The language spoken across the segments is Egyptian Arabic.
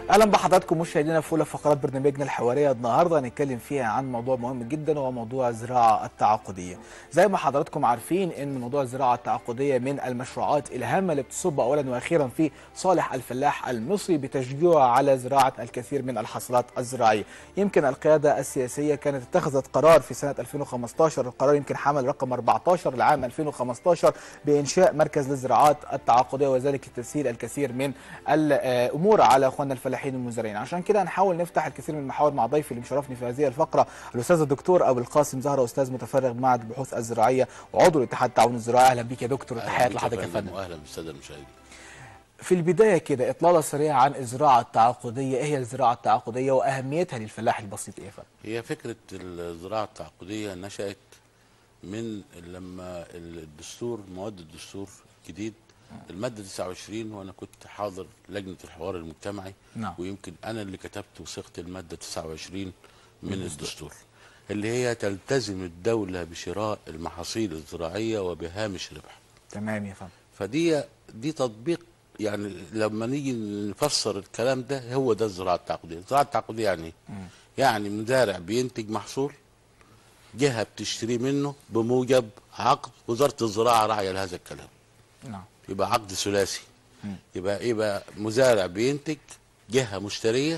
اهلا بحضراتكم مشاهدينا في اولى فقرات برنامجنا الحواريه النهارده هنتكلم فيها عن موضوع مهم جدا وهو موضوع الزراعه التعاقديه. زي ما حضراتكم عارفين ان موضوع الزراعه التعاقديه من المشروعات الهامه اللي بتصب اولا واخيرا في صالح الفلاح المصري بتشجيعه على زراعه الكثير من الحصلات الزراعيه. يمكن القياده السياسيه كانت اتخذت قرار في سنه 2015 القرار يمكن حمل رقم 14 لعام 2015 بانشاء مركز للزراعات التعاقديه وذلك لتسهيل الكثير من الامور على اخواننا الفلاحين المزارعين عشان كده هنحاول نفتح الكثير من المحاور مع ضيفي اللي مشرفني في هذه الفقره الاستاذ الدكتور ابو القاسم زهره استاذ متفرغ معهد البحوث الزراعيه وعضو اتحاد التعاون الزراعي اهلا بيك يا دكتور تحياتي لحضرتك يا فندم واهلا بالساده المشاهدين في البدايه كده اطلاله سريعه عن الزراعه التعاقديه ايه هي الزراعه التعاقديه واهميتها للفلاح البسيط ايه يا فندم هي فكره الزراعه التعاقديه نشات من لما الدستور مواد الدستور جديد الماده 29 وانا كنت حاضر لجنه الحوار المجتمعي نعم. ويمكن انا اللي كتبت وثيقه الماده 29 من الدستور اللي هي تلتزم الدوله بشراء المحاصيل الزراعيه وبهامش ربح تمام يا فندم فدي دي تطبيق يعني لما نيجي نفسر الكلام ده هو ده الزراعه التعاقديه، الزراعه التعاقديه يعني ايه؟ يعني مزارع بينتج محصول جهه بتشتري منه بموجب عقد وزاره الزراعه راعيه لهذا الكلام. نعم يبقى عقد ثلاثي. يبقى يبقى مزارع بينتج جهه مشتريه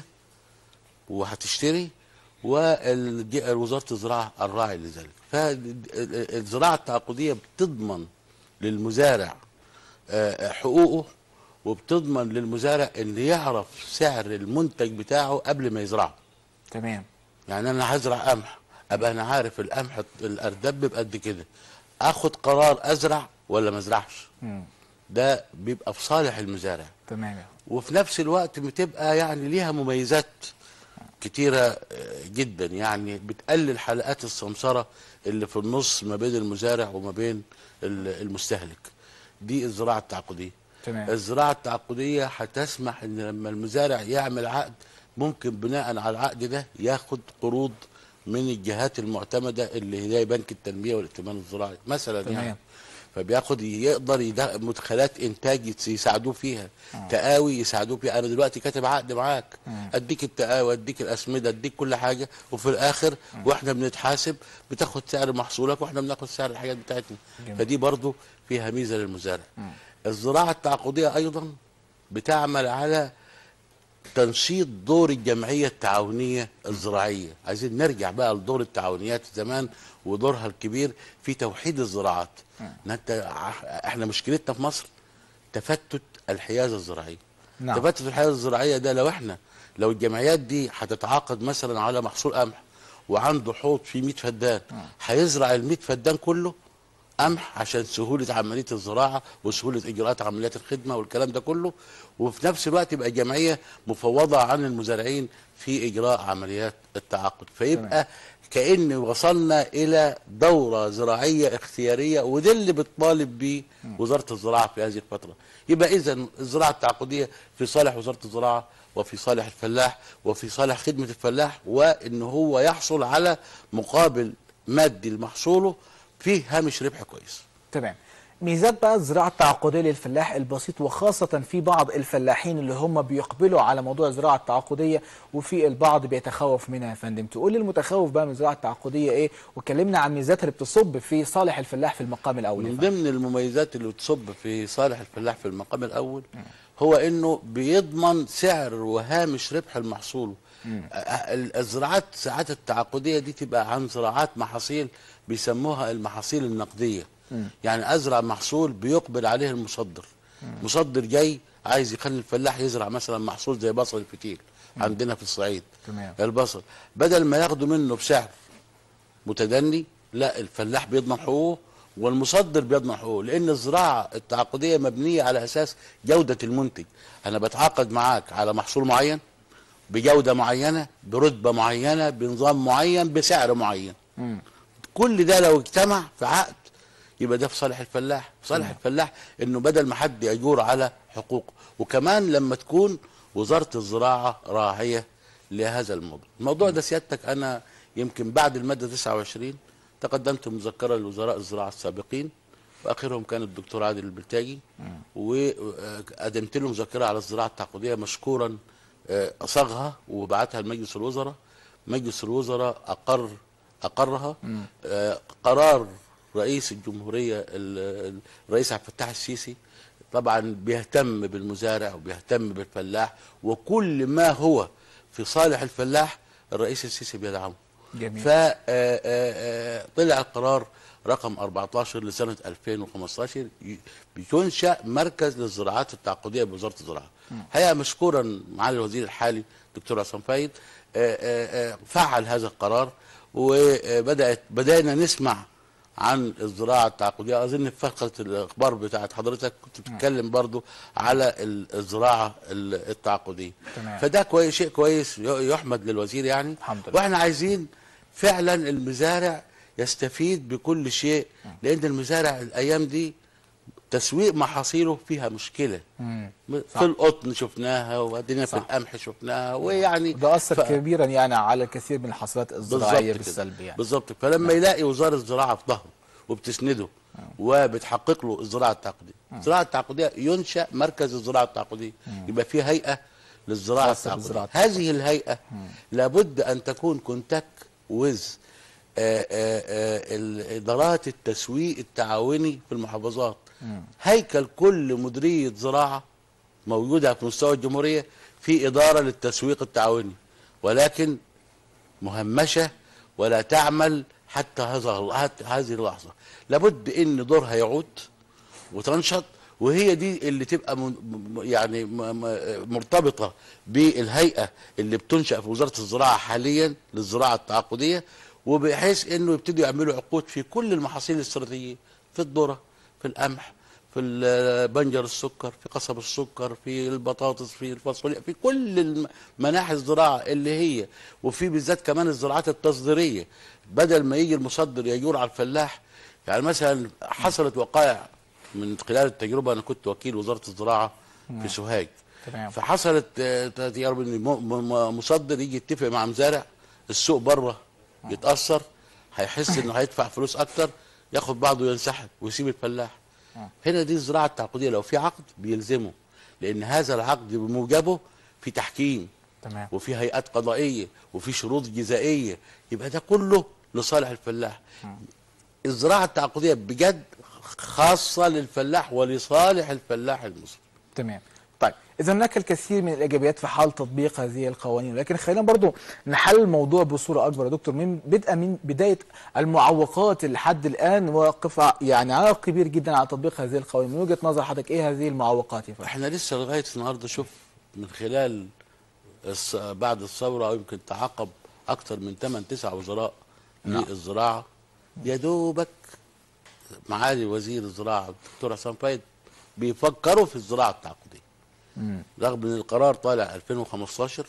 وهتشتري ووزاره الزراعه الراعي لذلك. فالزراعه التعاقديه بتضمن للمزارع آه، حقوقه وبتضمن للمزارع ان يعرف سعر المنتج بتاعه قبل ما يزرعه تمام يعني انا هزرع قمح ابقى انا عارف القمح الاردب بقد كده اخد قرار ازرع ولا ما ازرعش مم. ده بيبقى في صالح المزارع تمام يا فندم. وفي نفس الوقت بتبقى يعني ليها مميزات كتيرة آه، جدا يعني بتقلل حلقات السمسرة اللي في النص ما بين المزارع وما بين ال- المستهلك دي الزراعة التعاقدية تمام. الزراعة التعاقدية هتسمح ان لما المزارع يعمل عقد ممكن بناء على العقد ده ياخد قروض من الجهات المعتمدة اللي هي بنك التنمية والائتمان الزراعي مثلا تمام. يعني فبياخد يقدر يدا- مدخلات انتاج يتس- يساعدوه فيها تقاوي يساعدوه فيها انا دلوقتي كاتب عقد معاك اديك التقاوي اديك الاسمده اديك كل حاجه وفي الاخر واحنا بنتحاسب بتاخد سعر محصولك واحنا بناخد سعر الحاجات بتاعتنا جميل. فدي برضو فيها ميزه للمزارع الزراعه التعاقديه ايضا بتعمل على تنشيط دور الجمعية التعاونية الزراعية عايزين نرجع بقى لدور التعاونيات زمان ودورها الكبير في توحيد الزراعات إن انت ع- احنا مشكلتنا في مصر تفتت الحيازة الزراعية نعم. تفتت الحيازة الزراعية ده لو احنا لو الجمعيات دي هتتعاقد مثلا على محصول قمح وعنده حوض فيه 100 فدان هيزرع ال 100 فدان كله قمح عشان سهوله عمليه الزراعه وسهوله اجراءات عمليات الخدمه والكلام ده كله وفي نفس الوقت يبقى جمعيه مفوضه عن المزارعين في اجراء عمليات التعاقد فيبقى كأن وصلنا إلى دورة زراعية اختيارية وده اللي بتطالب بيه وزارة الزراعة في هذه الفترة يبقى إذا الزراعة التعاقدية في صالح وزارة الزراعة وفي صالح الفلاح وفي صالح خدمة الفلاح وإن هو يحصل على مقابل مادي لمحصوله فيه هامش ربح كويس تمام ميزات بقى الزراعه التعاقديه للفلاح البسيط وخاصه في بعض الفلاحين اللي هم بيقبلوا على موضوع الزراعه التعاقديه وفي البعض بيتخوف منها يا فندم تقول لي المتخوف بقى من الزراعه التعاقديه ايه وكلمنا عن ميزاتها اللي بتصب في صالح الفلاح في المقام الاول يا من فندم. ضمن المميزات اللي بتصب في صالح الفلاح في المقام الاول هو انه بيضمن سعر وهامش ربح المحصول ال- الزراعات ساعات التعاقديه دي تبقى عن زراعات محاصيل بيسموها المحاصيل النقديه يعني ازرع محصول بيقبل عليه المصدر مصدر جاي عايز يخلي الفلاح يزرع مثلا محصول زي بصل الفتيل عندنا في الصعيد تمام. البصل بدل ما ياخده منه بسعر متدني لا الفلاح بيضمن حقوقه والمصدر بيضمن حقوقه لان الزراعه التعاقديه مبنيه على اساس جوده المنتج انا بتعاقد معاك على محصول معين بجوده معينه برتبه معينه بنظام معين بسعر معين كل ده لو اجتمع في عقد يبقى ده في صالح الفلاح في صالح الفلاح انه بدل ما حد يجور على حقوقه وكمان لما تكون وزاره الزراعه راعيه لهذا الموضوع الموضوع ده سيادتك انا يمكن بعد الماده 29 تقدمت مذكره لوزراء الزراعه السابقين واخرهم كان الدكتور عادل البلتاجي وقدمت له مذكره على الزراعه التعاقديه مشكورا آه، صاغها وبعتها لمجلس الوزراء مجلس الوزراء اقر اقرها آه، قرار رئيس الجمهوريه ال- ال- الرئيس عبد الفتاح السيسي طبعا بيهتم بالمزارع وبيهتم بالفلاح وكل ما هو في صالح الفلاح الرئيس السيسي بيدعمه جميل. فطلع القرار رقم 14 لسنة 2015 ي- بينشأ مركز للزراعات التعاقدية بوزارة الزراعة هيا مشكورا معالي الوزير الحالي دكتور عصام فايد آه، آه، آه، فعل هذا القرار وبدأت بدأنا نسمع عن الزراعة التعاقدية أظن في فقرة الأخبار بتاعت حضرتك كنت بتتكلم برضو على ال- الزراعة ال- التعاقدية تمام. فده كويس شيء كويس ي- يحمد للوزير يعني الحمد لله. واحنا عايزين فعلا المزارع يستفيد بكل شيء لان المزارع الايام دي تسويق محاصيله فيها مشكله مم. في القطن شفناها وبعدين في صح. القمح شفناها ويعني ده اثر ف- كبيرا يعني على الكثير من الحصلات الزراعيه بالظبط كده. بالسلب يعني بالظبط فلما يلاقي وزاره الزراعه في ظهره وبتسنده وبتحقق له الزراعه التعاقديه الزراعه التعاقديه ينشا مركز الزراعه التعاقديه يبقى في هيئه للزراعه خاصة بالزراعة التعاقديه هذه الهيئه لابد ان تكون كونتاك ويز ادارات التسويق التعاوني في المحافظات هيكل كل مديريه زراعه موجوده في مستوى الجمهوريه في اداره للتسويق التعاوني ولكن مهمشه ولا تعمل حتى هذا حتى هذه اللحظه لابد ان دورها يعود وتنشط وهي دي اللي تبقى من م- يعني م- م- مرتبطه بالهيئه اللي بتنشا في وزاره الزراعه حاليا للزراعه التعاقديه وبحيث انه يبتدوا يعملوا عقود في كل المحاصيل الاستراتيجيه في الذره في القمح في ال- بنجر السكر في قصب السكر في البطاطس في الفاصوليا في كل الم- مناحي الزراعه اللي هي وفي بالذات كمان الزراعات التصديريه بدل ما يجي المصدر يجور على الفلاح يعني مثلا حصلت وقائع من خلال التجربه انا كنت وكيل وزاره الزراعه في سوهاج تمام. فحصلت آه، تجارب ان م- م- مصدر يجي يتفق مع مزارع السوق بره يتاثر هيحس انه هيدفع فلوس اكتر ياخد بعضه ينسحب ويسيب الفلاح هنا دي الزراعه التعاقديه لو في عقد بيلزمه لان هذا العقد بموجبه في تحكيم تمام وفي هيئات قضائيه وفي شروط جزائيه يبقى ده كله لصالح الفلاح الزراعه التعاقديه بجد خاصه للفلاح ولصالح الفلاح المصري تمام طيب اذا هناك الكثير من الايجابيات في حال تطبيق هذه القوانين لكن خلينا برضو نحل الموضوع بصوره اكبر يا دكتور من بدءا من بدايه المعوقات لحد الان واقفه يعني عائق كبير جدا على تطبيق هذه القوانين من وجهه نظر حضرتك ايه هذه المعوقات يا فندم احنا لسه لغايه النهارده شوف من خلال الص- بعد الثوره او يمكن تعاقب اكثر من 8 9 وزراء للزراعه يا دوبك معالي وزير الزراعه الدكتور حسام فايد بيفكروا في الزراعه التعاقديه رغم ان القرار طالع 2015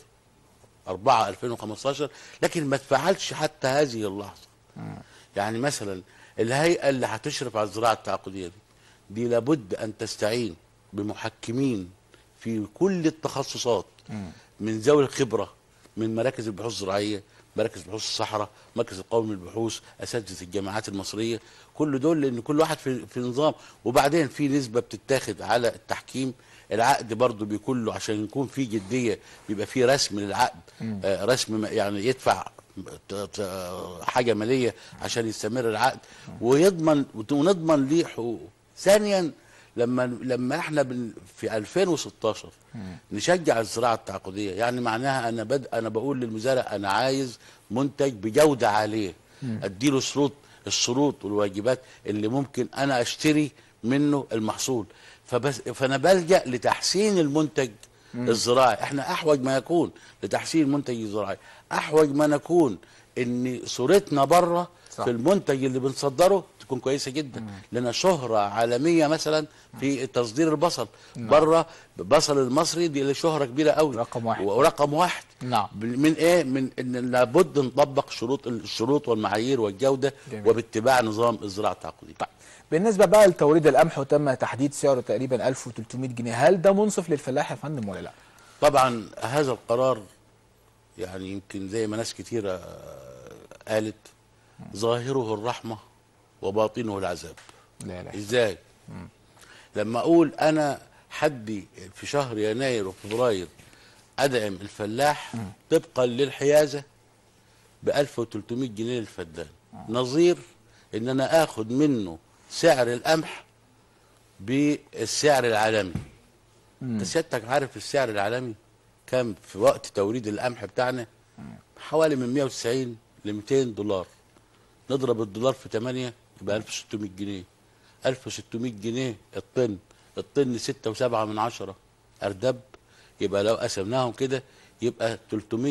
4 2015 لكن ما اتفعلش حتى هذه اللحظه يعني مثلا الهيئه اللي هتشرف على الزراعه التعاقديه دي دي لابد ان تستعين بمحكمين في كل التخصصات من ذوي الخبره من مراكز البحوث الزراعيه مراكز بحوث الصحراء مركز القومي للبحوث اساتذه الجامعات المصريه كل دول لان كل واحد في, في نظام وبعدين في نسبه بتتاخد على التحكيم العقد برضه بيكون له عشان يكون في جديه بيبقى في رسم للعقد آه رسم ما- يعني يدفع ت- ت- حاجه ماليه عشان يستمر العقد ويضمن ونضمن ليه حقوقه ثانيا لما لما احنا بن في 2016 نشجع الزراعه التعاقديه يعني معناها انا بد انا بقول للمزارع انا عايز منتج بجوده عاليه اديله شروط الشروط والواجبات اللي ممكن انا اشتري منه المحصول فبس فانا بلجا لتحسين المنتج الزراعي احنا احوج ما يكون لتحسين المنتج الزراعي احوج ما نكون ان صورتنا بره صح. في المنتج اللي بنصدره تكون كويسه جدا لنا شهره عالميه مثلا في تصدير البصل بره البصل المصري دي له شهره كبيره قوي رقم واحد. ورقم واحد نعم. من ايه من ان لابد نطبق شروط الشروط والمعايير والجوده جميل. وباتباع نظام الزراعه التعاقديه طيب بالنسبه بقى لتوريد القمح وتم تحديد سعره تقريبا 1300 جنيه هل ده منصف للفلاح يا فندم ولا لا طبعا هذا القرار يعني يمكن زي ما ناس كتيرة آه، قالت ظاهره الرحمة وباطنه العذاب لا لا ازاي لما اقول انا حدي في شهر يناير وفبراير ادعم الفلاح طبقا للحيازه ب 1300 جنيه للفدان نظير ان انا اخد منه سعر القمح بالسعر العالمي انت سيادتك عارف السعر العالمي كام في وقت توريد القمح بتاعنا حوالي من 190 ل 200 دولار نضرب الدولار في 8 يبقى 1600 جنيه 1600 جنيه الطن الطن 6 و7 من عشرة اردب يبقى لو قسمناهم كده يبقى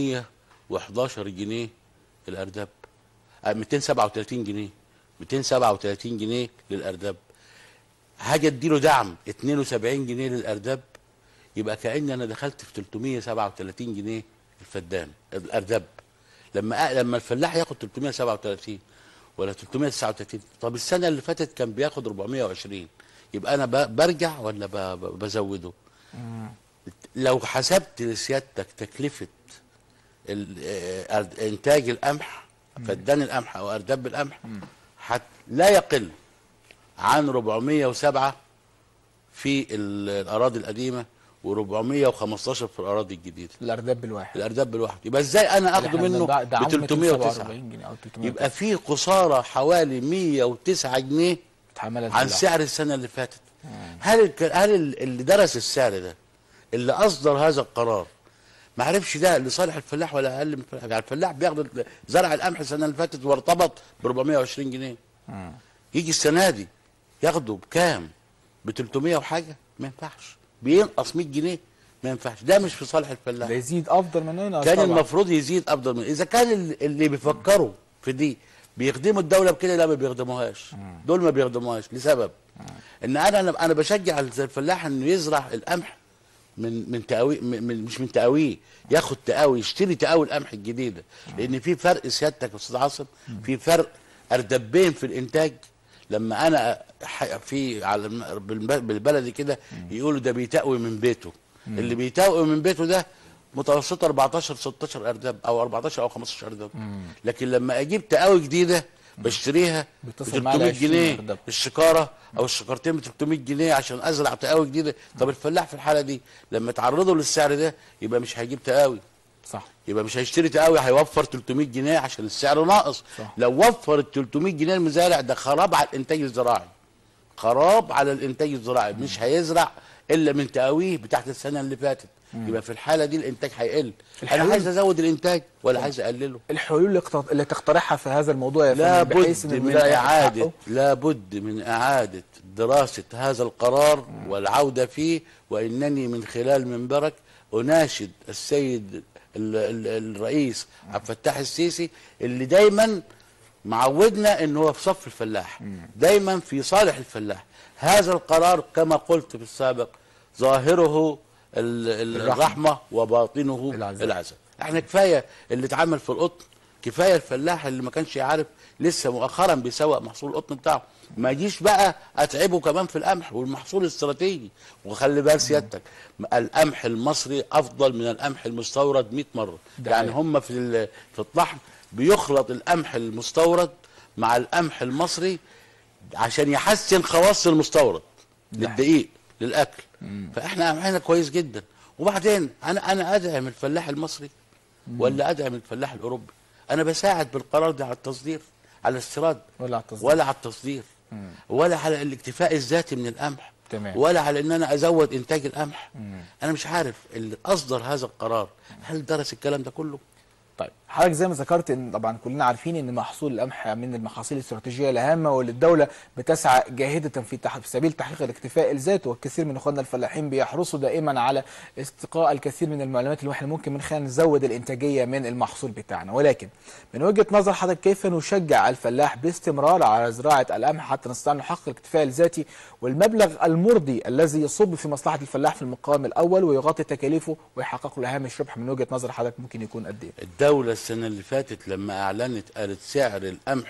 311 جنيه الاردب آه، 237 جنيه 237 جنيه للاردب هاجي اديله دعم 72 جنيه للاردب يبقى كاني انا دخلت في 337 جنيه الفدان الاردب لما أ- لما الفلاح ياخد 337 ولا 339 طب السنه اللي فاتت كان بياخد 420 يبقى انا ب- برجع ولا ب- ب- بزوده لو حسبت لسيادتك تكلفه ال- آه، أرد- انتاج القمح فدان القمح او ارداب القمح حت لا يقل عن 407 في ال- الاراضي القديمه و415 في الاراضي الجديده الارداب بالواحد الارداب بالواحد يبقى ازاي انا اخده إحنا منه بندع- ب دعمه 309 247 جنيه او 300 يبقى في خساره حوالي 109 جنيه بتحملها عن الفلاح. سعر السنه اللي فاتت هل الك- هل ال- اللي درس السعر ده اللي اصدر هذا القرار ما عرفش ده لصالح الفلاح ولا اقل من الفلاح يعني الفلاح بياخد زرع القمح السنه اللي فاتت وارتبط ب 420 جنيه يجي السنه دي ياخده بكام ب 300 وحاجه ما ينفعش بينقص 100 جنيه ما ينفعش ده مش في صالح الفلاح ده يزيد افضل من هنا كان طبعاً. المفروض يزيد افضل من اذا كان ال- اللي بيفكروا في دي بيخدموا الدوله بكده لا ما بيخدموهاش دول ما بيخدموهاش لسبب ان انا انا انا بشجع الفلاح انه يزرع القمح من من تقاوي من من- مش من تقاويه ياخد تقاوي يشتري تقاوي القمح الجديده لان في فرق سيادتك يا استاذ عاصم في فرق اردبين في الانتاج لما انا ح- في على الم- بالب- بالبلدي كده يقولوا ده بيتقوي من بيته اللي بيتقوي من بيته ده متوسطه 14 16 ارداب او 14 او 15 ارداب لكن لما اجيب تقاوي جديده بشتريها ب بتصل معايا 300 20 جنيه أرداب. الشكاره او الشكارتين ب 300 جنيه عشان ازرع تقاوي جديده طب الفلاح في الحاله دي لما تعرضه للسعر ده يبقى مش هيجيب تقاوي صح يبقى مش هيشتري تقاوي هيوفر 300 جنيه عشان السعر ناقص صح. لو وفر ال 300 جنيه المزارع ده خراب على الانتاج الزراعي خراب على الانتاج الزراعي مش هيزرع الا من تقاويه بتاعت السنه اللي فاتت يبقى في الحاله دي الانتاج هيقل انا الحلول- عايز ازود الانتاج ولا عايز اقلله الحلول اللي اقت- اللي تقترحها في هذا الموضوع يا لا فندم بحيث بد ان من المزارع ياخد إعادة حقه؟ لا بد من إعادة دراسة هذا القرار والعودة فيه وإنني من خلال منبرك أناشد السيد ال ال الرئيس عبد الفتاح السيسي اللي دايما معودنا ان هو في صف الفلاح دايما في صالح الفلاح هذا القرار كما قلت في السابق ظاهره ال- ال- الرحمة. الرحمة وباطنه العذاب. العذاب احنا كفايه اللي اتعمل في القطن كفايه الفلاح اللي ما كانش عارف لسه مؤخرا بيسوق محصول القطن بتاعه ما يجيش بقى اتعبه كمان في القمح والمحصول الاستراتيجي وخلي بال سيادتك القمح المصري افضل من القمح المستورد 100 مره ده يعني حقيقي. هم في ال- في الطحن بيخلط القمح المستورد مع القمح المصري عشان يحسن خواص المستورد ده للدقيق للاكل فاحنا قمحنا كويس جدا وبعدين انا انا ادعم الفلاح المصري ولا ادعم الفلاح الاوروبي انا بساعد بالقرار ده على التصدير على الاستيراد ولا على التصدير. ولا على التصدير ولا على الاكتفاء الذاتي من القمح تمام. ولا على ان انا ازود انتاج القمح انا مش عارف اللي اصدر هذا القرار هل درس الكلام ده كله طيب حضرتك زي ما ذكرت ان طبعا كلنا عارفين ان محصول القمح من المحاصيل الاستراتيجيه الهامه واللي الدوله بتسعى جاهده في تح... في سبيل تحقيق الاكتفاء الذاتي والكثير من اخواننا الفلاحين بيحرصوا دائما على استقاء الكثير من المعلومات اللي احنا ممكن من خلالها نزود الانتاجيه من المحصول بتاعنا ولكن من وجهه نظر حضرتك كيف نشجع الفلاح باستمرار على زراعه القمح حتى نستطيع أن نحقق الاكتفاء الذاتي والمبلغ المرضي الذي يصب في مصلحه الفلاح في المقام الاول ويغطي تكاليفه ويحقق له هامش ربح من وجهه نظر حضرتك ممكن يكون قد ايه؟ الدولة السنة اللي فاتت لما أعلنت قالت سعر القمح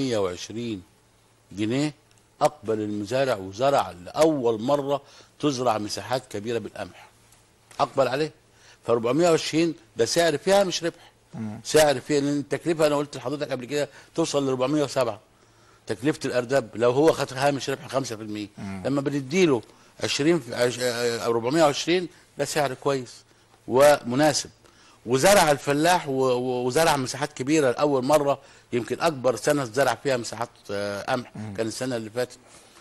420 جنيه أقبل المزارع وزرع لأول مرة تزرع مساحات كبيرة بالقمح أقبل عليه ف 420 ده سعر فيها مش ربح سعر فيها لأن التكلفة أنا قلت لحضرتك قبل كده توصل ل 407 تكلفة الأرداب لو هو خد هامش ربح 5% لما بنديله 20 في عش- آه، 420 ده سعر كويس ومناسب وزرع الفلاح و- و- وزرع مساحات كبيره لاول مره يمكن اكبر سنه زرع فيها مساحات آه، قمح كان السنه اللي فاتت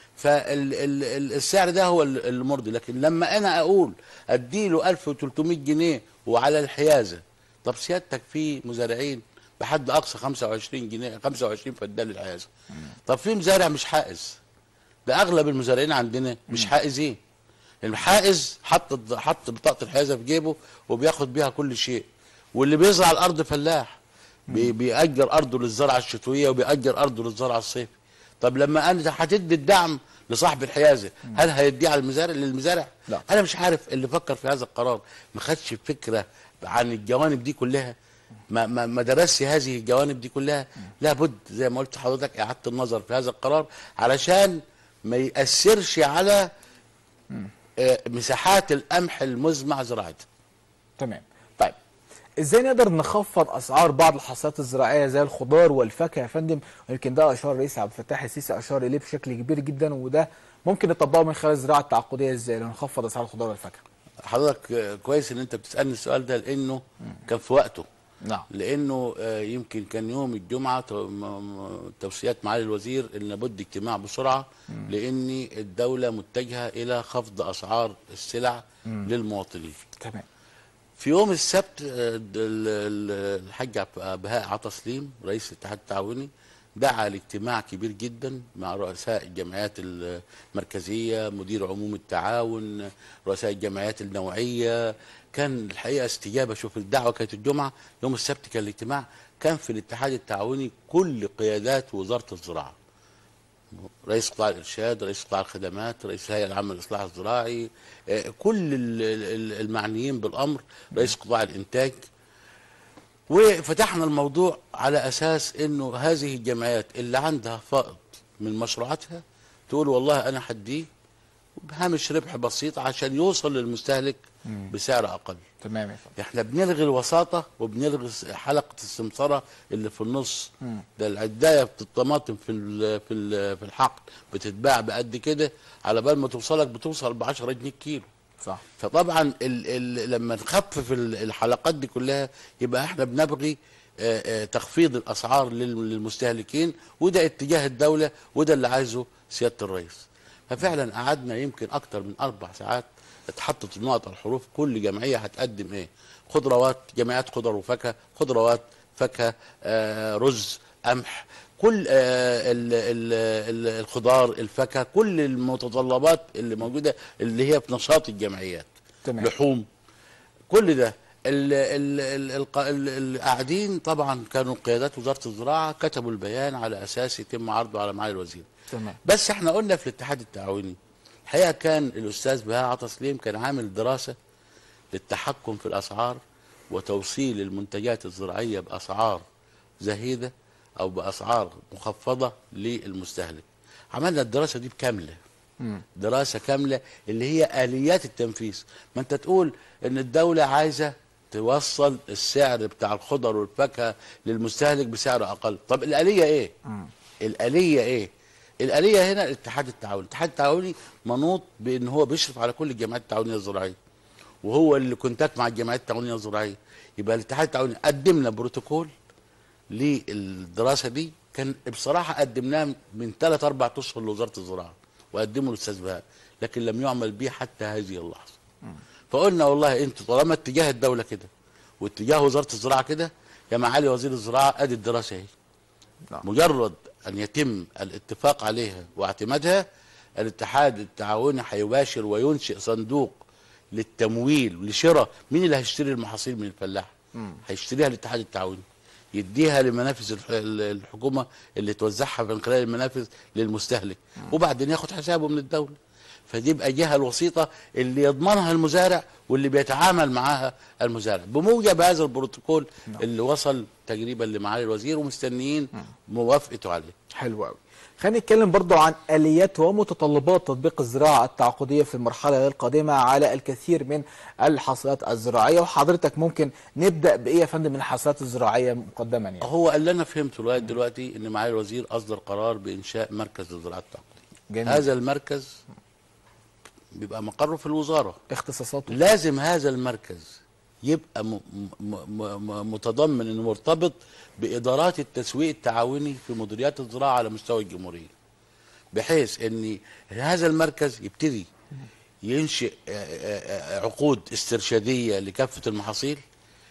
فالسعر ده هو ال- المرضي لكن لما انا اقول اديله 1300 جنيه وعلى الحيازه طب سيادتك في مزارعين بحد اقصى 25 جنيه 25 فدان للحيازه طب في مزارع مش حائز ده اغلب المزارعين عندنا مش حائزين الحائز حط حط بطاقه الحيازه في جيبه وبياخد بيها كل شيء واللي بيزرع الارض فلاح بي- بيأجر ارضه للزراعه الشتويه وبيأجر ارضه للزراعه الصيفي طب لما انت هتدي الدعم لصاحب الحيازه هل هيديه على المزارع للمزارع لا. انا مش عارف اللي فكر في هذا القرار ما خدش فكره عن الجوانب دي كلها ما ما ما درسش هذه الجوانب دي كلها لابد زي ما قلت لحضرتك اعاده النظر في هذا القرار علشان ما ياثرش على آه، مساحات القمح المزمع زراعتها تمام طيب ازاي نقدر نخفض اسعار بعض الحصاد الزراعيه زي الخضار والفاكهه يا فندم ويمكن ده اشار الرئيس عبد الفتاح السيسي اشار اليه بشكل كبير جدا وده ممكن نطبقه من خلال الزراعه التعاقديه ازاي لو نخفض اسعار الخضار والفاكهه حضرتك آه، كويس ان انت بتسالني السؤال ده لانه كان في وقته نعم لانه آه، يمكن كان يوم الجمعه تو- م- م- توصيات معالي الوزير ان لابد اجتماع بسرعه لان الدوله متجهه الى خفض اسعار السلع للمواطنين تمام في يوم السبت آه، ال- ال- الحاج عب- بهاء عطا سليم رئيس الاتحاد التعاوني دعا لاجتماع كبير جدا مع رؤساء الجمعيات المركزيه مدير عموم التعاون رؤساء الجمعيات النوعيه كان الحقيقه استجابه شوف الدعوه كانت الجمعه يوم السبت كان الاجتماع كان في الاتحاد التعاوني كل قيادات وزاره الزراعه رئيس قطاع الارشاد رئيس قطاع الخدمات رئيس الهيئه العامه للاصلاح الزراعي آه، كل ال- ال- المعنيين بالامر رئيس قطاع الانتاج وفتحنا الموضوع على اساس انه هذه الجمعيات اللي عندها فائض من مشروعاتها تقول والله انا هديه بهامش ربح بسيط عشان يوصل للمستهلك بسعر اقل تمام يا فندم احنا بنلغي الوساطه وبنلغي س- حلقه السمسره اللي في النص ده العدايه بت- الطماطم في ال في ال في الحقل بتتباع بقد كده على بال ما توصلك بتوصل ب 10 جنيه كيلو صح فطبعا ال ال لما نخفف ال- الحلقات دي كلها يبقى احنا بنبغي آه، آه، تخفيض الاسعار لل- للمستهلكين وده اتجاه الدوله وده اللي عايزه سياده الرئيس ففعلا قعدنا يمكن اكتر من اربع ساعات اتحطت النقط الحروف كل جمعيه هتقدم ايه خضروات جمعيات خضر وفاكهه خضروات فاكهه آه، رز قمح كل آه، ال- ال- ال- الخضار الفاكهه كل المتطلبات اللي موجوده اللي هي في نشاط الجمعيات تمام. لحوم كل ده ال- ال- ال- الق- ال- القاعدين طبعا كانوا قيادات وزاره الزراعه كتبوا البيان على اساس يتم عرضه على معالي الوزير تمام بس احنا قلنا في الاتحاد التعاوني الحقيقه كان الاستاذ بهاء عطا سليم كان عامل دراسه للتحكم في الاسعار وتوصيل المنتجات الزراعيه باسعار زهيده او باسعار مخفضه للمستهلك عملنا الدراسه دي بكامله دراسه كامله اللي هي اليات التنفيذ ما انت تقول ان الدوله عايزه توصل السعر بتاع الخضر والفاكهه للمستهلك بسعر اقل طب الاليه ايه الاليه ايه الاليه هنا الاتحاد التعاوني الاتحاد التعاوني منوط بان هو بيشرف على كل الجمعيات التعاونيه الزراعيه وهو اللي كونتاكت مع الجمعيات التعاونيه الزراعيه يبقى الاتحاد التعاوني قدم لنا بروتوكول للدراسه دي كان بصراحه قدمناه من ثلاث اربع اشهر لوزاره الزراعه وقدمه الاستاذ بهاء لكن لم يعمل به حتى هذه اللحظه فقلنا والله انتوا طالما اتجاه الدوله كده واتجاه وزاره الزراعه كده يا معالي وزير الزراعه ادي الدراسه اهي نعم. مجرد ان يتم الاتفاق عليها واعتمادها الاتحاد التعاوني هيباشر وينشئ صندوق للتمويل لشراء مين اللي هيشتري المحاصيل من الفلاح هيشتريها الاتحاد التعاوني يديها لمنافذ الح- ال- الحكومه اللي توزعها من خلال المنافذ للمستهلك وبعدين ياخد حسابه من الدوله فدي يبقى جهه الوسيطه اللي يضمنها المزارع واللي بيتعامل معاها المزارع بموجب هذا البروتوكول اللي وصل تقريبا لمعالي الوزير ومستنيين موافقته عليه حلو قوي خلينا نتكلم برضو عن اليات ومتطلبات تطبيق الزراعه التعاقديه في المرحله القادمه على الكثير من الحصلات الزراعيه وحضرتك ممكن نبدا بايه يا فندم من الحصلات الزراعيه مقدما يعني هو اللي انا فهمته لغايه دلوقتي ان معالي الوزير اصدر قرار بانشاء مركز للزراعه التعاقديه جميل. هذا المركز بيبقى مقره في الوزاره اختصاصاته لازم هذا المركز يبقى م م م م متضمن انه مرتبط بادارات التسويق التعاوني في مديريات الزراعه على مستوى الجمهوريه بحيث ان هذا المركز يبتدي ينشئ آه، آه، آه، عقود استرشاديه لكافه المحاصيل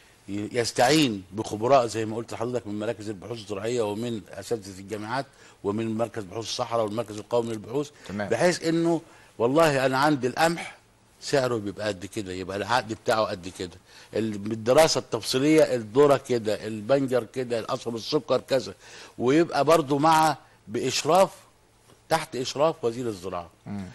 ي- يستعين بخبراء زي ما قلت لحضرتك من مراكز البحوث الزراعيه ومن اساتذه الجامعات ومن مركز بحوث الصحراء والمركز القومي للبحوث تمام. بحيث انه والله انا عندي القمح سعره بيبقى قد كده يبقى العقد بتاعه قد كده ال- الدراسه التفصيليه الذره كده البنجر كده القصب السكر كذا ويبقى برضو مع باشراف تحت اشراف وزير الزراعه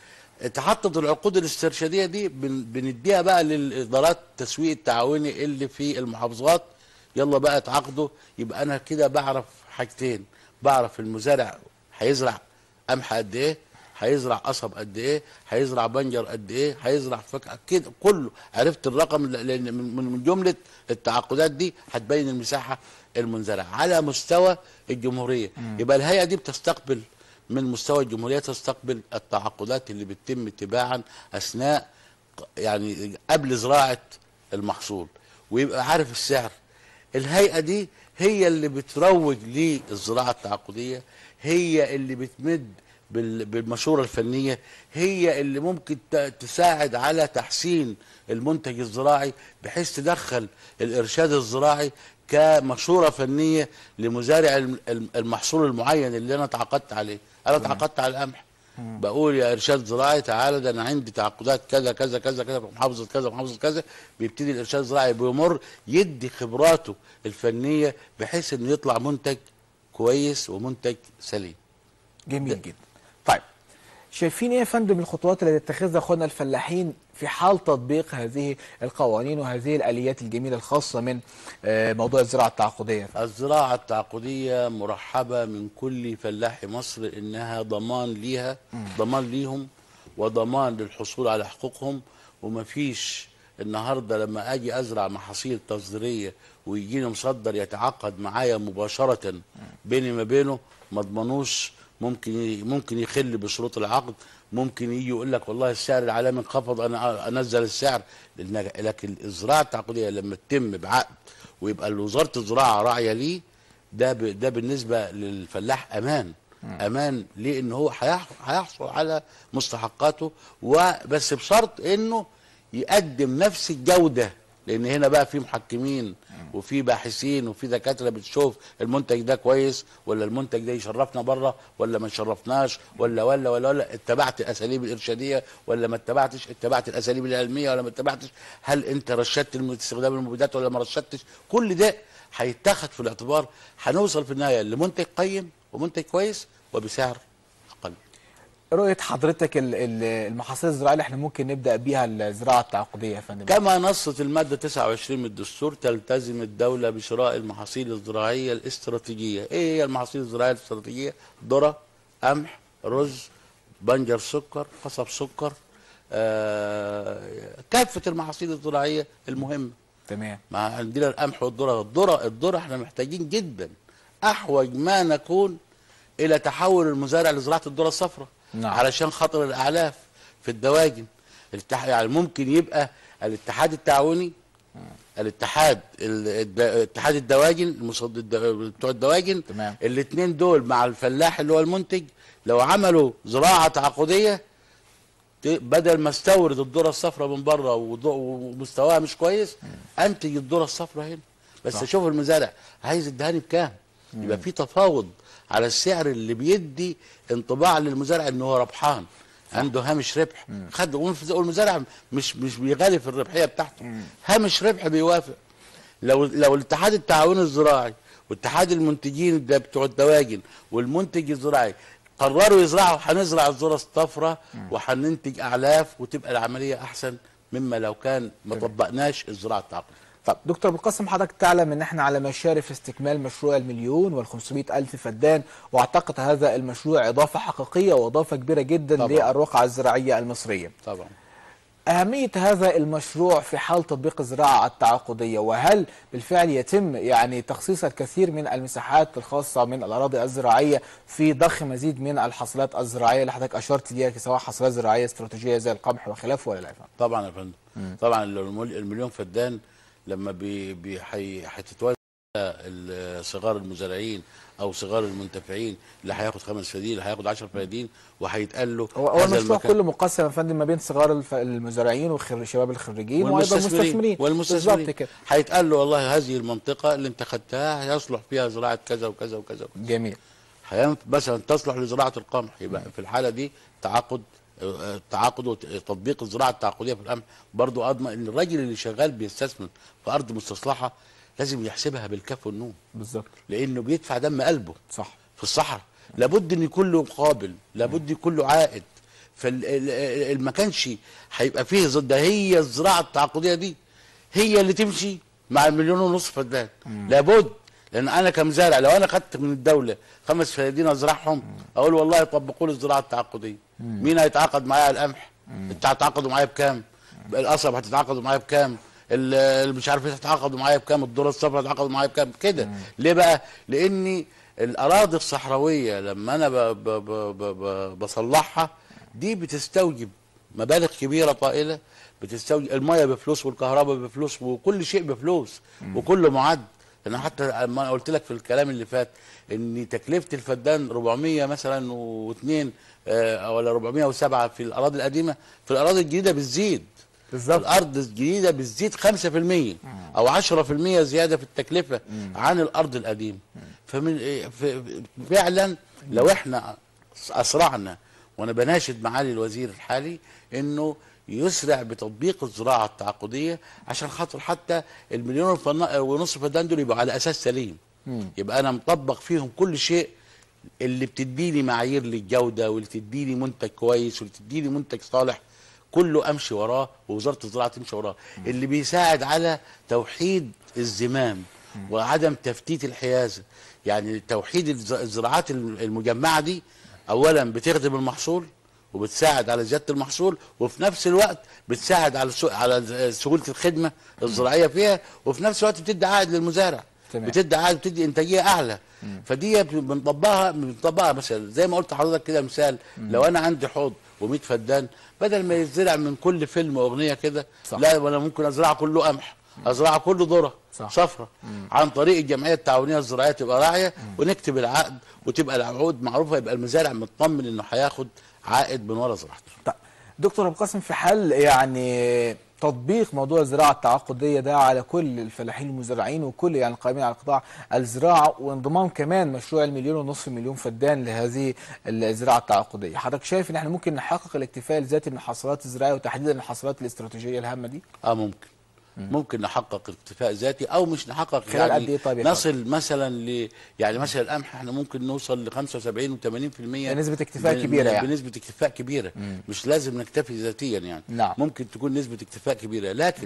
اتحطت العقود الاسترشاديه دي بن- بنديها بقى للادارات التسويق التعاوني اللي في المحافظات يلا بقى اتعاقدوا يبقى انا كده بعرف حاجتين بعرف المزارع هيزرع قمح قد ايه هيزرع قصب قد ايه هيزرع بنجر قد ايه هيزرع فاكهه كده كله عرفت الرقم لان من من- من جمله التعاقدات دي هتبين المساحه المنزرعه على مستوى الجمهوريه يبقى الهيئه دي بتستقبل من مستوى الجمهوريه تستقبل التعاقدات اللي بتتم تباعا اثناء يعني قبل زراعه المحصول ويبقى عارف السعر الهيئه دي هي اللي بتروج للزراعه التعاقديه هي اللي بتمد بال- بالمشوره الفنيه هي اللي ممكن ت- تساعد على تحسين المنتج الزراعي بحيث تدخل الارشاد الزراعي كمشوره فنيه لمزارع الم- الم- المحصول المعين اللي انا تعاقدت عليه انا تعاقدت على القمح بقول يا ارشاد زراعي تعالى ده انا عندي تعاقدات كذا كذا كذا كذا في محافظه كذا محافظه كذا بيبتدي الارشاد الزراعي بيمر يدي خبراته الفنيه بحيث انه يطلع منتج كويس ومنتج سليم جميل جدا طيب شايفين ايه يا فندم الخطوات اللي يتخذها اخواننا الفلاحين في حال تطبيق هذه القوانين وهذه الاليات الجميله الخاصه من آه، موضوع الزراعه التعاقديه الزراعة التعاقدية مرحبة من كل فلاح مصر إنها ضمان ليها ضمان ليهم وضمان للحصول على حقوقهم ومفيش النهاردة لما أجي أزرع محاصيل تصديرية ويجيني مصدر يتعاقد معايا مباشرة بيني ما بينه ما اضمنوش ممكن ي- ممكن يخل بشروط العقد ممكن يجي يقول لك والله السعر العالمي انخفض انا انزل السعر لأن- لكن الزراعه التعاقديه لما تتم بعقد ويبقى وزاره الزراعه راعيه ليه ده ب... ده بالنسبه للفلاح امان امان ليه ان هو هيح- هيحصل على مستحقاته وبس بشرط انه يقدم نفس الجوده لان هنا بقى في محكمين وفي باحثين وفي دكاتره بتشوف المنتج ده كويس ولا المنتج ده يشرفنا بره ولا ما يشرفناش ولا ولا ولا ولا اتبعت الاساليب الارشاديه ولا ما اتبعتش اتبعت الاساليب العلميه ولا ما اتبعتش هل انت رشدت الم- استخدام المبيدات ولا ما رشدتش كل ده هيتاخد في الاعتبار هنوصل في النهايه لمنتج قيم ومنتج كويس وبسعر اقل رؤيه حضرتك ال- ال- المحاصيل الزراعيه اللي احنا ممكن نبدا بيها الزراعه التعاقديه يا فندم كما نصت المادة 29 من الدستور تلتزم الدولة بشراء المحاصيل الزراعية الاستراتيجية ايه هي المحاصيل الزراعية الاستراتيجية ذرة قمح رز بنجر سكر قصب سكر آه كافة المحاصيل الزراعية المهمة تمام ما عندنا القمح والذرة الذرة الذرة احنا محتاجين جدا احوج ما نكون الى تحول المزارع لزراعة الذرة الصفراء نعم. علشان خاطر الاعلاف في الدواجن الاتح... يعني ممكن يبقى الاتحاد التعاوني الاتحاد ال- الد- اتحاد الدواجن المصد... الد... بتوع الدواجن تمام. الاثنين دول مع الفلاح اللي هو المنتج لو عملوا زراعة تعاقدية ت- بدل ما استورد الذره الصفراء من بره وض- ومستواها مش كويس انتج الذره الصفراء هنا بس صح. اشوف المزارع عايز ادهاني بكام يبقى في تفاوض على السعر اللي بيدي انطباع للمزارع ان هو ربحان عنده هامش ربح خد والمزارع مش مش بيغالي في الربحيه بتاعته هامش ربح بيوافق لو لو الاتحاد التعاوني الزراعي واتحاد المنتجين ده بتوع الدواجن والمنتج الزراعي قرروا يزرعوا هنزرع الذره الصفراء وهننتج اعلاف وتبقى العمليه احسن مما لو كان ما طبقناش الزراعه التعاقديه طب دكتور ابو القاسم حضرتك تعلم ان احنا على مشارف استكمال مشروع المليون وال 500 الف فدان واعتقد هذا المشروع اضافه حقيقيه واضافه كبيره جدا طبعاً. للرقعه الزراعيه المصريه. طبعا أهمية هذا المشروع في حال تطبيق الزراعة التعاقدية وهل بالفعل يتم يعني تخصيص الكثير من المساحات الخاصة من الأراضي الزراعية في ضخ مزيد من الحصلات الزراعية اللي حضرتك أشرت ليها سواء حصلات زراعية استراتيجية زي القمح وخلافه ولا لا يا فندم؟ طبعا يا فندم طبعا لو المل- المليون فدان لما بي بي حي- هتتوزع ال- صغار المزارعين او صغار المنتفعين اللي هياخد خمس فدين اللي هياخد 10 فدين وهيتقال له هو هو هذا المشروع المكان. كله مقسم يا فندم ما بين صغار الف- المزارعين والشباب الخريجين وايضا المستثمرين والمستثمرين بالظبط كده هيتقال له والله هذه المنطقه اللي انت خدتها يصلح فيها زراعه كذا وكذا وكذا جميل هينف مثلا تصلح لزراعه القمح يبقى في الحاله دي تعاقد آه، تعاقد وتطبيق الزراعه التعاقديه في القمح برضو اضمن ان الراجل اللي شغال بيستثمر في ارض مستصلحه لازم يحسبها بالكاف والنون بالظبط لانه بيدفع دم قلبه صح في الصحراء لابد ان يكون له مقابل لابد يكون له عائد فما كانش هيبقى فيه ز- ده هي الزراعه التعاقديه دي هي اللي تمشي مع المليون ونص فدان لابد لان انا كمزارع لو انا خدت من الدوله خمس فدادين ازرعهم اقول والله طبقوا لي الزراعه التعاقديه مين هيتعاقد معايا على القمح انت هتتعاقدوا معايا بكام القصب هتتعاقدوا معايا بكام ال- اللي مش عارف ايه هتتعاقدوا معايا بكام الذره الصفراء هتتعاقدوا معايا بكام كده ليه بقى لاني الاراضي الصحراويه لما انا ب ب ب ب ب بصلحها دي بتستوجب مبالغ كبيره طائله بتستوجب الميه بفلوس والكهرباء بفلوس وكل شيء بفلوس وكله معد انا حتى لما انا قلت لك في الكلام اللي فات ان تكلفه الفدان 400 مثلا و2 ولا 407 في الاراضي القديمه في الاراضي الجديده بتزيد بالظبط. الارض الجديده بتزيد 5% او 10% زياده في التكلفه عن الارض القديمه فمن إيه، ف- فعلا لو احنا اسرعنا وانا بناشد معالي الوزير الحالي انه يسرع بتطبيق الزراعه التعاقديه عشان خاطر حتى المليون والفنا- ونص فدان دول يبقوا على اساس سليم يبقى انا مطبق فيهم كل شيء اللي بتديني معايير للجوده واللي تديني منتج كويس واللي تديني منتج صالح كله امشي وراه ووزاره الزراعه تمشي وراه اللي بيساعد على توحيد الزمام وعدم تفتيت الحيازه يعني توحيد الز- الزراعات الم- المجمعه دي اولا بتخدم المحصول وبتساعد على زياده المحصول وفي نفس الوقت بتساعد على سو... على سهوله الخدمه الزراعيه فيها وفي نفس الوقت بتدي عائد للمزارع تمام. بتدي عائد بتدي انتاجيه اعلى فدي بنطبقها بنطبقها مثلا زي ما قلت لحضرتك كده مثال لو انا عندي حوض و100 فدان بدل ما يتزرع من كل فيلم اغنيه كده صح. لا وانا ممكن ازرعه كله قمح ازرعه كله ذره صح. صفرة عن طريق الجمعيه التعاونيه الزراعيه تبقى راعيه ونكتب العقد وتبقى العقود معروفه يبقى المزارع مطمن انه هياخد عائد من ورا زراعته طيب دكتور ابو قاسم في حال يعني تطبيق موضوع الزراعه التعاقديه ده على كل الفلاحين المزارعين وكل يعني القائمين على قطاع الزراعه وانضمام كمان مشروع المليون ونصف مليون فدان لهذه الزراعه التعاقديه حضرتك شايف ان احنا ممكن نحقق الاكتفاء الذاتي من الحصولات الزراعيه وتحديدا الحصولات الاستراتيجيه الهامه دي اه ممكن ممكن نحقق اكتفاء ذاتي او مش نحقق خلال يعني قد إيه طيب يا نصل مثلا ل يعني مثلا القمح احنا ممكن نوصل ل 75 و80% بنسبة اكتفاء كبيرة يعني. بنسبه اكتفاء كبيره مش لازم نكتفي ذاتيا يعني نعم. ممكن تكون نسبه اكتفاء كبيره لكن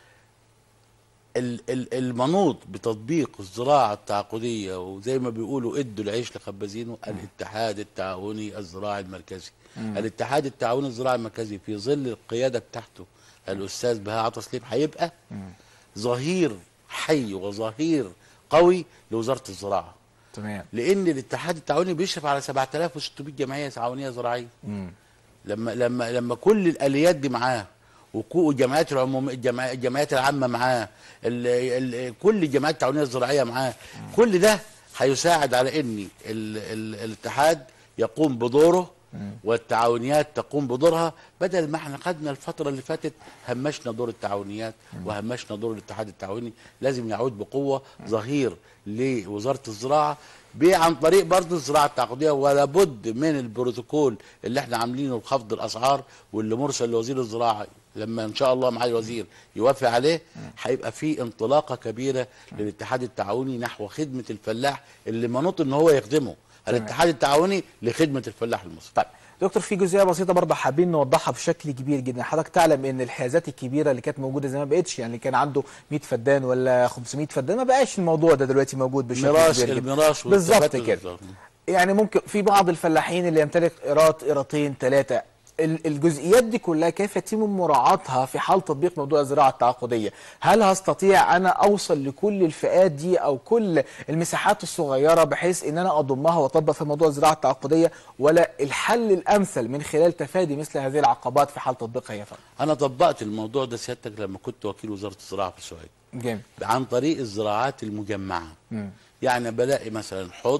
ال- ال- المنوط بتطبيق الزراعه التعاقديه وزي ما بيقولوا ادوا العيش لخبازينه الاتحاد التعاوني الزراعي المركزي الاتحاد التعاوني الزراعي المركزي في ظل القياده بتاعته الاستاذ بهاء عطا سليم هيبقى ظهير حي وظهير قوي لوزاره الزراعه تمام لان الاتحاد التعاوني بيشرف على 7600 جمعيه تعاونيه زراعيه لما لما لما كل الاليات دي معاه وكو- الجمعيات العموميه الجمعيات الجمعيات العامه معاه ال- ال- كل الجمعيات التعاونيه الزراعيه معاه كل ده هيساعد على ان ال ال الاتحاد يقوم بدوره والتعاونيات تقوم بدورها بدل ما احنا خدنا الفتره اللي فاتت همشنا دور التعاونيات وهمشنا دور الاتحاد التعاوني لازم يعود بقوه ظهير لوزاره الزراعه ب- عن طريق برضه الزراعه التعاقديه ولا بد من البروتوكول اللي احنا عاملينه لخفض الاسعار واللي مرسل لوزير الزراعه لما ان شاء الله معالي الوزير يوافق عليه هيبقى في انطلاقه كبيره للاتحاد التعاوني نحو خدمه الفلاح اللي منوط ان هو يخدمه الاتحاد التعاوني لخدمه الفلاح المصري طيب دكتور في جزئيه بسيطه برضه حابين نوضحها بشكل كبير جدا حضرتك تعلم ان الحيازات الكبيره اللي كانت موجوده زمان ما بقتش يعني اللي كان عنده 100 فدان ولا 500 فدان ما بقاش الموضوع ده دلوقتي موجود بشكل ميراث كبير جدا الميراث بالظبط والتبادل كده بالظبط. يعني ممكن في بعض الفلاحين اللي يمتلك قيراط قيراطين ثلاثه ال- الجزئيات دي كلها كيف يتم مراعاتها في حال تطبيق موضوع الزراعه التعاقديه؟ هل هستطيع انا اوصل لكل الفئات دي او كل المساحات الصغيره بحيث ان انا اضمها واطبق في موضوع الزراعه التعاقديه ولا الحل الامثل من خلال تفادي مثل هذه العقبات في حال تطبيقها يا فندم؟ انا طبقت الموضوع ده سيادتك لما كنت وكيل وزاره الزراعه في السويد جامد عن طريق الزراعات المجمعه يعني بلاقي مثلا حوض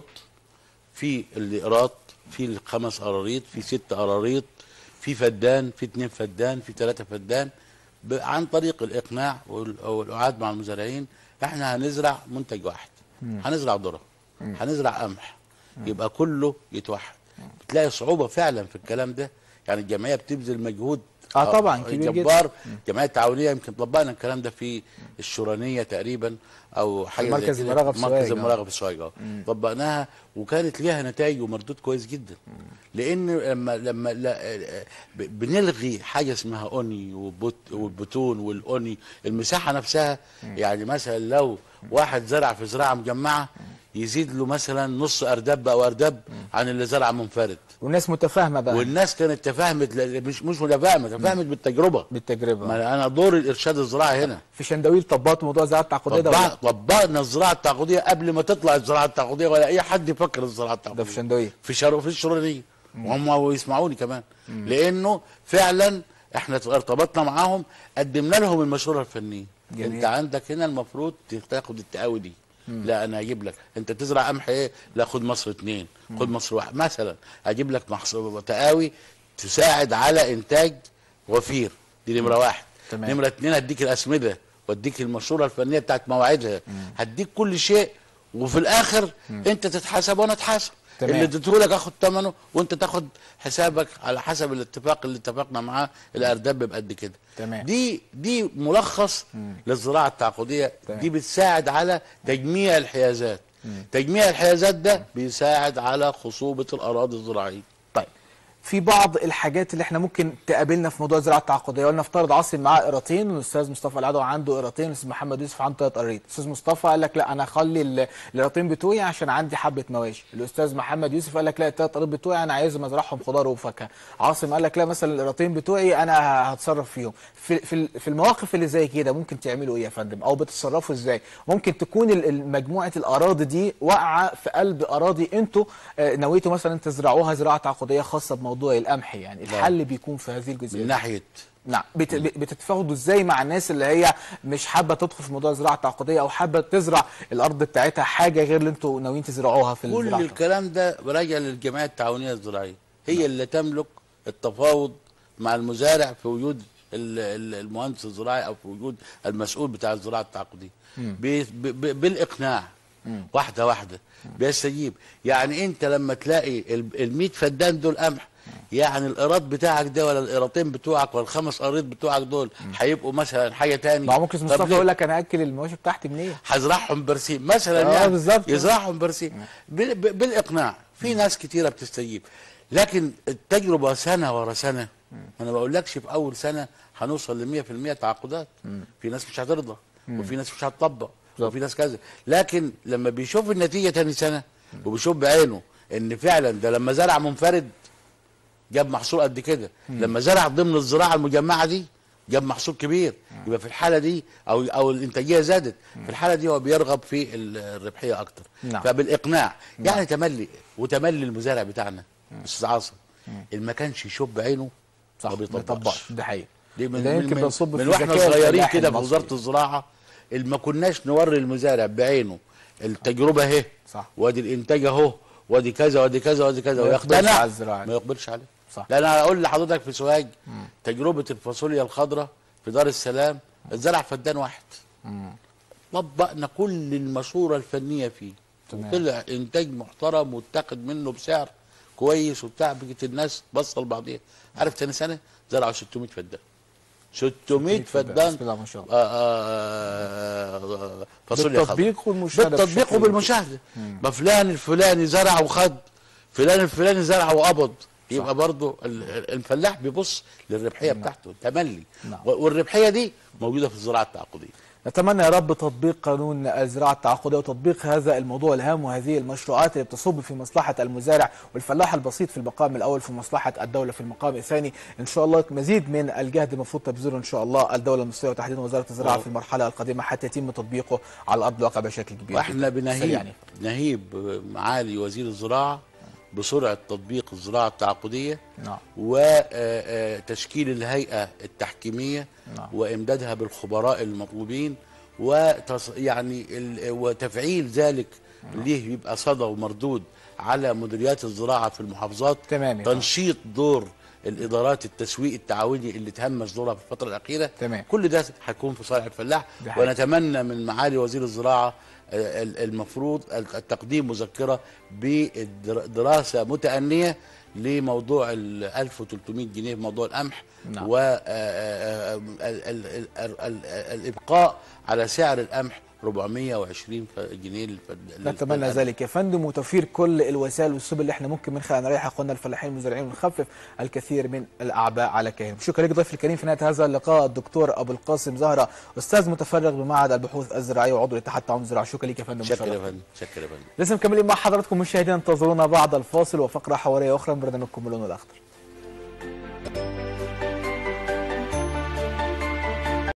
في الإقراط في الخمس قراريط في ست قراريط في فدان في اتنين فدان في ثلاثة فدان ب- عن طريق الإقناع وال- والإعاد مع المزارعين احنا هنزرع منتج واحد هنزرع ذرة هنزرع قمح يبقى كله يتوحد بتلاقي صعوبة فعلا في الكلام ده يعني الجمعية بتبذل مجهود آه طبعاً، كبير جدا. جبار الجمعيه التعاونيه يمكن طبقنا الكلام ده في الشورانيه تقريبا او حاجه زي مركز كده. المراغب في مركز سوهاج، آه. المراغب في سوهاج اه طبقناها وكانت ليها نتائج ومردود كويس جدا لان لما لما لا ب- بنلغي حاجه اسمها اوني وبوت والبتون والاوني المساحه نفسها يعني مثلا لو واحد زرع في زراعه مجمعه يزيد له مثلا نص اردب او اردب عن اللي زرع منفرد والناس متفاهمه بقى والناس كانت تفاهمت ل- مش مش متفاهمه تفاهمت بالتجربه بالتجربه ما انا دور الارشاد الزراعي هنا في شندويل طبقت موضوع الزراعه التعاقديه ده ولا طبق- طبقنا الزراعه التعاقديه قبل ما تطلع الزراعه التعاقديه ولا اي حد يفكر الزراعه التعاقديه ده في شندويل في شر في الشرانيه وهم يسمعوني كمان لانه فعلا احنا ارتبطنا معاهم قدمنا لهم المشوره الفنيه جميل. انت عندك هنا المفروض تاخد التقاوي دي لا انا هجيب لك انت تزرع قمح ايه لا خد مصر اتنين خد مصر واحد مثلا هجيب لك محصول تقاوي تساعد على انتاج وفير دي نمره واحد تمام. نمره اتنين هديك الاسمده واديك المشوره الفنيه بتاعت مواعيدها هديك كل شيء وفي الاخر انت تتحاسب وانا اتحاسب تمام. اللي اديته لك اخد ثمنه وانت تاخد حسابك على حسب الاتفاق اللي اتفقنا معاه الارداب بقد كده تمام. دي دي ملخص للزراعه التعاقديه تمام. دي بتساعد على تجميع الحيازات تجميع الحيازات ده بيساعد على خصوبه الاراضي الزراعيه طيب في بعض الحاجات اللي احنا ممكن تقابلنا في موضوع الزراعه التعاقديه ولنفترض عاصم معاه قيراطين والاستاذ مصطفى العدوي عنده قيراطين والاستاذ محمد يوسف عنده ثلاث قراريط الاستاذ مصطفى قال لك لا انا اخلي ال- القيراطين بتوعي عشان عندي حبه مواشي الاستاذ محمد يوسف قال لك لا الثلاث قراريط بتوعي انا عايزهم ازرعهم خضار وفاكهه عاصم قال لك لا مثلا القيراطين بتوعي انا ه- هتصرف فيهم في في في المواقف اللي زي كده ممكن تعملوا ايه يا فندم او بتتصرفوا ازاي ممكن تكون ال- ال- مجموعه الاراضي دي واقعه في قلب اراضي انتوا آه، نويتوا مثلا تزرعوها زراعه تعاقديه خاصه بموضوع القمح يعني الحل بيكون في هذه الجزئيه من ناحيه نعم بت... بتتفاوضوا ازاي مع الناس اللي هي مش حابه تدخل في موضوع الزراعه التعاقديه او حابه تزرع الارض بتاعتها حاجه غير اللي انتوا ناويين تزرعوها في كل الزراعه الكلام ده راجع للجمعيه التعاونيه الزراعيه هي اللي تملك التفاوض مع المزارع في وجود ال- ال- المهندس الزراعي او في وجود المسؤول بتاع الزراعه التعاقديه ب- ب- بالاقناع واحده واحده بيستجيب يعني انت لما تلاقي ال 100 فدان دول قمح يعني الايراد بتاعك ده ولا الايراتين بتوعك ولا الخمس قريط بتوعك دول هيبقوا مثلا حاجه تاني ما هو ممكن طب مصطفى ليه؟ يقول لك انا هاكل المواشي بتاعتي منين هزرعهم برسيم مثلا آه، يعني بالظبط. يزرعهم برسيم بال- ب- بالاقناع في ناس كتيره بتستجيب لكن التجربه سنه ورا سنه انا ما بقولكش في اول سنه هنوصل ل 100% تعاقدات في ناس مش هترضى وفي ناس مش هتطبق بالظبط. وفي ناس كذا لكن لما بيشوف النتيجه تاني سنه وبيشوف بعينه ان فعلا ده لما زرع منفرد جاب محصول قد كده لما زرع ضمن الزراعه المجمعه دي جاب محصول كبير يبقى في الحاله دي او او الانتاجيه زادت في الحاله دي هو بيرغب في ال- الربحيه اكتر نعم. فبالاقناع يعني تملي وتملي المزارع بتاعنا استاذ عاصم اللي ما كانش يشوف بعينه صح ما ما بيطبقش بيطبقش ده حقيقي دي من, ده من, يمكن من, بنصب من في واحنا ذكاء صغيرين الفلاح كده في المصري. وزاره الزراعه اللي ما كناش نوري المزارع بعينه التجربه اهي صح. وادي الانتاج اهو وادي كذا وادي كذا وادي كذا ما يقبلش ويقتنع على الزراعة دي. ما يقبلش عليه صح. لا انا هقول لحضرتك في سوهاج تجربه الفاصوليا الخضراء في دار السلام اتزرع فدان واحد طبقنا كل المشوره الفنيه فيه تمام. طلع انتاج محترم واتاخد منه بسعر كويس وبتاع بقت الناس بصل بعضيها عارف تاني سنه زرعوا 600 فدان 600 فدان بسم الله ما شاء الله. آه، آه، آه، فاصوليا خضراء بالتطبيق والمشاهدة بالتطبيق بشكل وبالمشاهده ما فلان الفلاني زرع وخد فلان الفلاني زرع وقبض يبقى برضه ال- الفلاح بيبص للربحيه بتاعته تملي نعم. و- والربحيه دي موجوده في الزراعه التعاقديه نتمنى يا رب تطبيق قانون الزراعه التعاقديه وتطبيق هذا الموضوع الهام وهذه المشروعات اللي بتصب في مصلحه المزارع والفلاح البسيط في المقام الاول في مصلحه الدوله في المقام الثاني ان شاء الله مزيد من الجهد المفروض تبذله ان شاء الله الدوله المصريه وتحديدا وزاره الزراعه أوه. في المرحله القادمه حتى يتم تطبيقه على ارض الواقع بشكل كبير واحنا جداً. بنهيب يعني. نهيب معالي وزير الزراعه بسرعه تطبيق الزراعه التعاقديه نعم وتشكيل الهيئه التحكيميه نعم. وامدادها بالخبراء المطلوبين وتص... يعني ال... وتفعيل ذلك ليه يبقى صدى ومردود على مديريات الزراعه في المحافظات تمام يا فندم. تنشيط دور الادارات التسويق التعاوني اللي تهمش دورها في الفتره الاخيره تمام. كل ده هيكون في صالح الفلاح ده حقيقي. ونتمنى من معالي وزير الزراعه آه، ال- المفروض التقديم مذكره بدراسه متأنية لموضوع ال 1300 جنيه في موضوع القمح نعم. والابقاء على سعر القمح 420 ف- جنيه للفد- نتمنى للفدان. ذلك يا فندم وتوفير كل الوسائل والسبل اللي احنا ممكن من خلالها نريح اخواننا الفلاحين المزارعين ونخفف الكثير من الاعباء على كاهلهم. شكرا لك ضيف الكريم في نهايه هذا اللقاء الدكتور ابو القاسم زهره استاذ متفرغ بمعهد البحوث الزراعيه وعضو اتحاد التعاون الزراعي شكرا لك يا فندم شكرا يا وشرف. فندم شكرا يا فندم لسه مكملين مع حضراتكم مشاهدينا انتظرونا بعد الفاصل وفقره حواريه اخرى من برنامجكم اللون الاخضر.